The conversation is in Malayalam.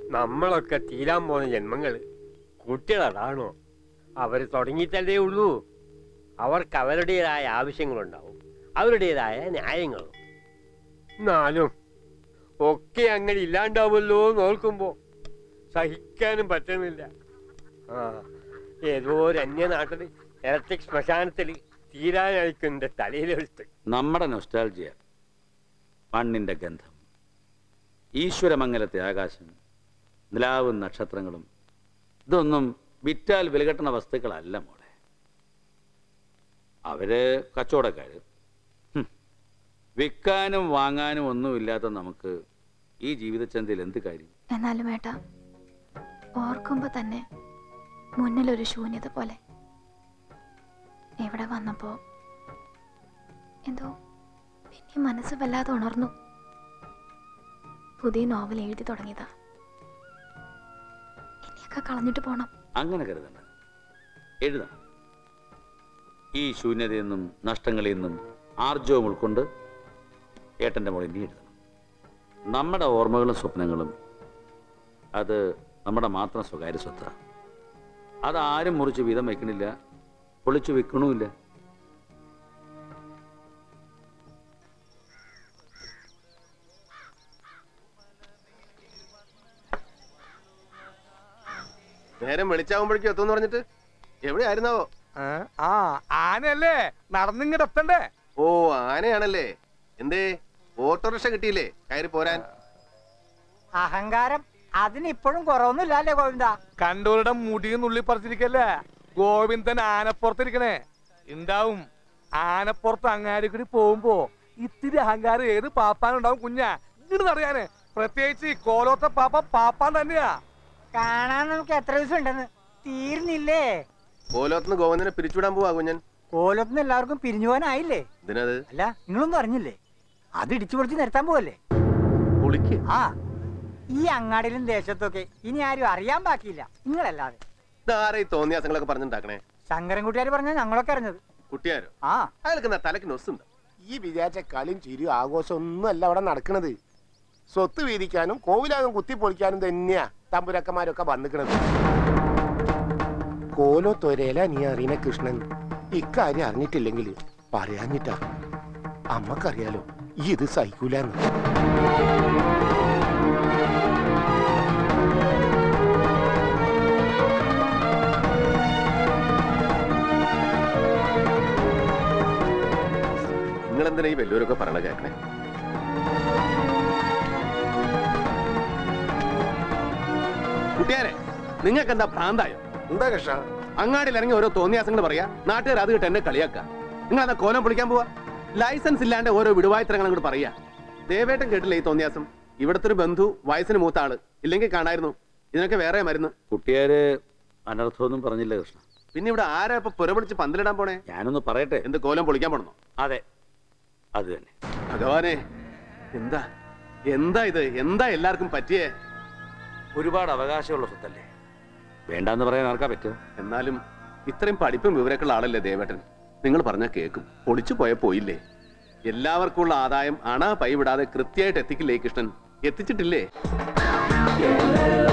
നമ്മളൊക്കെ തീരാൻ പോകുന്ന ജന്മങ്ങള് കുട്ടികളതാണോ അവർ തുടങ്ങിയിട്ടല്ലേ ഉള്ളൂ അവർക്ക് അവരുടേതായ ആവശ്യങ്ങളുണ്ടാവും അവരുടേതായ ന്യായങ്ങളും എന്നാലും ഒക്കെ അങ്ങനെ ഇല്ലാണ്ടാവുമല്ലോ എന്ന് ഓർക്കുമ്പോ സഹിക്കാനും പറ്റുന്നില്ല ആ ഏതോ ഒരു അന്യനാട്ടില് ഇലക്ട്രിക് ശ്മശാനത്തിൽ തീരാനായിരിക്കും എന്റെ തലയിലെടുത്ത് നമ്മുടെ നൊസ്റ്റാൾജിയ മണ്ണിന്റെ ഗന്ധം ഈശ്വരമംഗലത്തെ ആകാശം നിലാവും നക്ഷത്രങ്ങളും ഇതൊന്നും വിറ്റാൽ വിലകെട്ടുന്ന വസ്തുക്കളല്ല മോളെ അവര് കച്ചവടക്കാര് ഹും. വിൽക്കാനും വാങ്ങാനും ഒന്നുമില്ലാത്ത നമുക്ക് ഈ ജീവിതചന്തയിൽ എന്ത് കാര്യം എന്നാലും ഏട്ടാ ഓർക്കുമ്പോ തന്നെ മുന്നിലൊരു ശൂന്യത പോലെ ഇവിടെ വന്നപ്പോ എന്തോ പിന്നെ മനസ്സ് വല്ലാതെ ഉണർന്നു പുതിയ നോവൽ എഴുതി തുടങ്ങിയതാ ഇനിയൊക്കെ കളഞ്ഞിട്ട് പോണം അങ്ങനെ കരുതണ്ട എഴുതാം ഈ ശൂന്യതയിൽ നിന്നും നഷ്ടങ്ങളിൽ നിന്നും ആർജവം ഉൾക്കൊണ്ട് ഏട്ടൻ്റെ മോളിൽ നീ എഴുതണം നമ്മുടെ ഓർമ്മകളും സ്വപ്നങ്ങളും അത് നമ്മുടെ മാത്രം സ്വകാര്യ സ്വത്താണ് അതാരും മുറിച്ച് വീതം വയ്ക്കണില്ല പൊളിച്ചു വെക്കണമില്ല നേരം വെളിച്ചാവുമ്പോഴേക്കും എത്തുമെന്ന് പറഞ്ഞിട്ട് എവിടെയായിരുന്നാവോ ആ ആനയല്ലേ നടന്നിങ്ങടെ എത്തണ്ടേ ഓ ആനയാണല്ലേ എന്തേ ഓട്ടോറിക്ഷ കിട്ടിയില്ലേ കയറി പോരാൻ അഹങ്കാരം അതിനിപ്പോഴും കുറവൊന്നുമില്ലല്ലേ ഗോവിന്ദ കണ്ടോരുടെ മുടിയും നുള്ളി പറിച്ചിരിക്കല്ലേ ഗോവിന്ദൻ ആനപ്പുറത്തിരിക്കണേ ഉണ്ടാവും ആനപ്പുറത്ത് അങ്ങാടി കൂടി പോകുമ്പോ ഇത്തിരി അഹങ്കാരം ഏത് പാപ്പാനുണ്ടാവും കുഞ്ഞാ ഇങ്ങോട്ട് അറിയാന് പ്രത്യേകിച്ച് ഈ കോലോത്ത പാപ്പ പാപ്പാൻ തന്നെയാ കാണാൻ നമുക്ക് എത്ര ദിവസം ഉണ്ടെന്ന് തീർന്നില്ലേ കോലോത്തുനിന്ന് ഗോവിന്ദനെ പിരിച്ചുവിടാൻ പോവാ കുഞ്ഞൻ കോലത്തുനിന്ന് എല്ലാവർക്കും പിരിഞ്ഞു പോകാനായില്ലേ ഇതിനത് അല്ല നിങ്ങളൊന്നും അറിഞ്ഞില്ലേ അത് ഇടിച്ചു പൊളിച്ച് നിരത്താൻ പോവല്ലേ പൊളിക്ക് ആ ഈ അങ്ങാടിയിലും ദേശത്തൊക്കെ ഇനി ആരും അറിയാൻ ബാക്കിയില്ല നിങ്ങളല്ലാതെ ഇതാരാ ഈ തോന്നിയാസങ്ങളൊക്കെ പറഞ്ഞിട്ടുണ്ടാക്കണേ ശങ്കരൻകുട്ടിയാർ പറഞ്ഞ ഞങ്ങളൊക്കെ അറിഞ്ഞത് കുട്ടിയാരോ ആ അയാൾക്ക് എന്താ തലക്ക് നൊസുണ്ട് ഈ വിചാരിച്ച കളിയും ചിരിയും ആഘോഷം ഒന്നും അല്ല അവിടെ നടക്കണത് സ്വത്ത് വീതിക്കാനും കോവിലാകും കുത്തിപ്പൊളിക്കാനും തന്നെയാ തമ്പുരക്കന്മാരൊക്കെ വന്നിക്കണത് കോലോ തൊരേല നീ അറിയണ കൃഷ്ണൻ ഇക്കാര്യം അറിഞ്ഞിട്ടില്ലെങ്കിൽ പറയാഞ്ഞിട്ടാ അമ്മക്കറിയാലോ ഈ ഇത് സഹിക്കൂലെന്ന് നിങ്ങൾ എന്തിനാ ഈ വലിയവരൊക്കെ പറയണ കേൾക്കണേ കുട്ടിയാരെ നിങ്ങൾക്ക് എന്താ ഭ്രാന്തായോ എന്താ കൃഷ്ണ അങ്ങാടിയിൽ ഇറങ്ങി ഓരോ തോന്നിയാസങ്ങൾ പറയാ നാട്ടുകാർ അത് കിட்ட എന്നെ കളിയാക്കുക നിങ്ങൾ എന്താ കോലം പൊളിക്കാൻ പോവാ ലൈസൻസ് ഇല്ലാണ്ട് ഓരോ വിടുവായിത്തരങ്ങൾ അങ്ങോട്ട് പറയാ ദേവേട്ടൻ കേട്ടില്ലേ ഈ തോന്നിയാസം ഇവിടുത്തെ ഒരു ബന്ധു വയസ്സിന് മൂത്ത ആള് ഇല്ലെങ്കിൽ കാണായിരുന്നു ഇതിനൊക്കെ വേറെ മരുന്ന് കുട്ടിയാര് അനർത്ഥമൊന്നും പറഞ്ഞില്ല കൃഷ്ണ പിന്നെ ഇവിടെ ആരാ ഇപ്പൊ പുരപിടിച്ച് പന്തലിടാൻ പോണേ ഞാനൊന്ന് പറയട്ടെ എന്ത് കോലം പൊളിക്കാൻ പോണോ അതെ അത് തന്നെ ഭഗവാനെ എന്താ എന്താ ഇത് എന്താ എല്ലാവർക്കും പറ്റിയേ ഒരുപാട് അവകാശമുള്ള സ്വത്തല്ലേ വേണ്ടാന്ന് പറയാൻ ആർക്കാ പറ്റുക എന്നാലും ഇത്രയും പഠിപ്പും വിവരമൊക്കെ ഉള്ള ആളല്ലേ ദേവേട്ടൻ നിങ്ങൾ പറഞ്ഞാൽ കേൾക്കും പൊളിച്ചു പോയ പോയില്ലേ എല്ലാവർക്കും ഉള്ള ആദായം അണ പൈ വിടാതെ കൃത്യമായിട്ട് എത്തിക്കില്ലേ ഈ കൃഷ്ണൻ എത്തിച്ചിട്ടില്ലേ